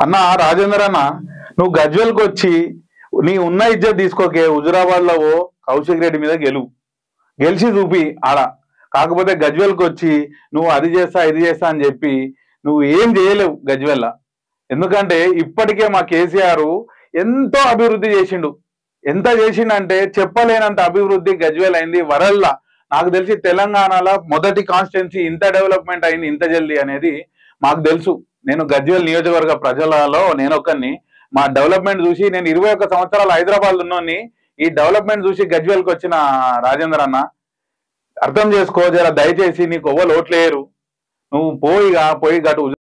అన్న రాజేందర్ అన్న నువ్వు గజ్వెల్కి వచ్చి నీ ఉన్న ఇజ్జత్ తీసుకోకే హుజురాబాద్ లో ఓ కౌశిక్ రెడ్డి మీద గెలువు గెలిచి చూపి ఆడ కాకపోతే గజ్వెల్కి వచ్చి నువ్వు అది చేస్తా ఇది చేస్తా అని చెప్పి నువ్వు ఏం చేయలేవు గజ్వెల్ల ఎందుకంటే ఇప్పటికే మా కేసీఆర్ ఎంతో అభివృద్ధి చేసిండు ఎంత చేసిండంటే చెప్పలేనంత అభివృద్ధి గజ్వేల్ అయింది వరల్లా నాకు తెలిసి తెలంగాణలో మొదటి కాన్స్టిట్యున్సీ ఇంత డెవలప్మెంట్ అయింది ఇంత జల్దీ అనేది మాకు తెలుసు నేను గజ్వేల్ నియోజకవర్గ ప్రజలలో నేను ఒకరిని మా డెవలప్మెంట్ చూసి నేను ఇరవై ఒక్క సంవత్సరాలు హైదరాబాద్ ఉన్నోని ఈ డెవలప్మెంట్ చూసి గజ్వేల్కి వచ్చిన రాజేంద్ర అన్న అర్థం చేసుకో జర దయచేసి నీకు ఎవ్వరు ఓట్లేరు నువ్వు పోయిగా పోయి గటు